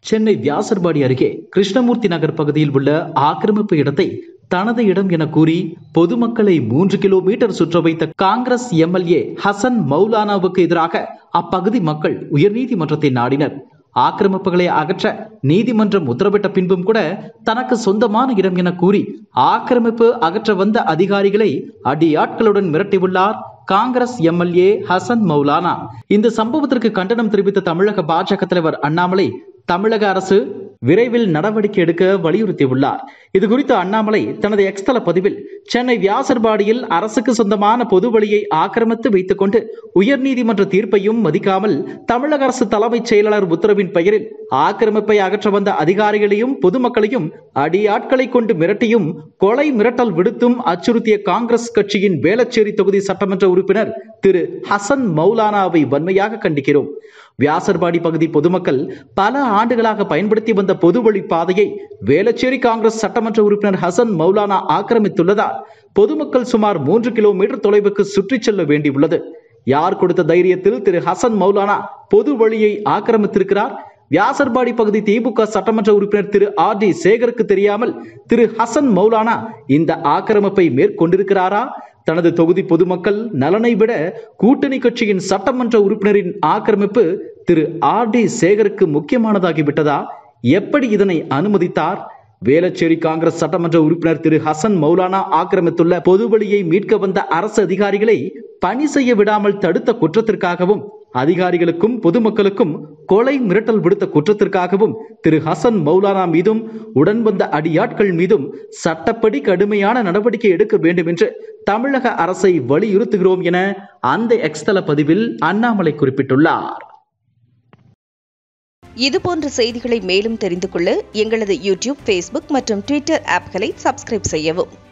சென்னை வியாசர்பாடி அருகே கிருஷ்ணமூர்த்தி நகர் பகுதியில் உள்ள ஆக்கிரமிப்பு இடத்தை தனது இடம் என கூறி பொதுமக்களை மூன்று கிலோமீட்டர் சுற்ற வைத்த காங்கிரஸ் எம்எல்ஏ ஹசன் மௌலானாவுக்கு எதிராக அப்பகுதி மக்கள் உயர்நீதிமன்றத்தை நாடினர் ஆக்கிரமிப்புகளை அகற்ற நீதிமன்றம் உத்தரவிட்ட பின்பும் கூட தனக்கு சொந்தமான இடம் என கூறி ஆக்கிரமிப்பு அகற்ற வந்த அதிகாரிகளை அடியாட்களுடன் மிரட்டியுள்ளார் காங்கிரஸ் எம்எல்ஏ ஹசன் மௌலானா இந்த சம்பவத்திற்கு கண்டனம் தெரிவித்த தமிழக பாஜக தலைவர் அண்ணாமலை தமிழக அரசு விரைவில் நடவடிக்கை எடுக்க வலியுறுத்தியுள்ளார் இது குறித்து அண்ணாமலை தனது எக்ஸ்தல பதிவில் சென்னை வியாசர்பாடியில் அரசுக்கு சொந்தமான பொது வழியை ஆக்கிரமித்து வைத்துக் கொண்டு உயர்நீதிமன்ற தீர்ப்பையும் மதிக்காமல் தமிழக அரசு தலைமைச் செயலாளர் உத்தரவின் பெயரில் ஆக்கிரமிப்பை அகற்ற வந்த அதிகாரிகளையும் பொதுமக்களையும் அடியாட்களை கொண்டு மிரட்டியும் கொலை மிரட்டல் விடுத்தும் அச்சுறுத்திய காங்கிரஸ் கட்சியின் வேளச்சேரி தொகுதி சட்டமன்ற உறுப்பினர் திரு ஹசன் மௌலானாவை வன்மையாக கண்டிக்கிறோம் வியாசர்பாடி பகுதி பொதுமக்கள் பல ஆண்டுகளாக பயன்படுத்தி வந்த பொதுவழி பாதையை வேளச்சேரி காங்கிரஸ் சட்டமன்ற உறுப்பினர் ஹசன் மௌலானா ஆக்கிரமித்துள்ளதால் பொதுமக்கள் சுமார் மூன்று கிலோமீட்டர் தொலைவுக்கு சுற்றிச் செல்ல வேண்டியுள்ளது யார் கொடுத்த தைரியத்தில் திரு ஹசன் மௌலானா பொது வழியை ஆக்கிரமித்திருக்கிறார் வியாசர்பாடி பகுதி திமுக சட்டமன்ற உறுப்பினர் திரு ஆர் டி சேகருக்கு தெரியாமல் திரு ஹசன் மௌலானா இந்த ஆக்கிரமிப்பை மேற்கொண்டிருக்கிறாரா தனது தொகுதி பொதுமக்கள் நலனை விட கூட்டணி கட்சியின் சட்டமன்ற உறுப்பினரின் ஆக்கிரமிப்பு திரு ஆர் டி சேகருக்கு முக்கியமானதாகிவிட்டதா எப்படி இதனை அனுமதித்தார் வேளச்சேரி காங்கிரஸ் சட்டமன்ற உறுப்பினர் திரு ஹசன் மௌலானா ஆக்கிரமித்துள்ள பொதுவழியை மீட்க வந்த அரசு அதிகாரிகளை பணி செய்ய விடாமல் தடுத்த குற்றத்திற்காகவும் அதிகாரிகளுக்கும் பொதுமக்களுக்கும் கொலை மிரட்டல் விடுத்த குற்றத்திற்காகவும் திரு ஹசன் மௌலானா மீதும் உடன் வந்த அடியாட்கள் மீதும் சட்டப்படி கடுமையான நடவடிக்கை எடுக்க வேண்டும் என்று தமிழக அரசை வலியுறுத்துகிறோம் என அந்த எக்ஸ்தல பதிவில் அண்ணாமலை குறிப்பிட்டுள்ளார் இதுபோன்ற செய்திகளை மேலும் தெரிந்து கொள்ள எங்களது யூடியூப் ஃபேஸ்புக் மற்றும் ட்விட்டர் ஆப்களை சப்ஸ்கிரைப் செய்யவும்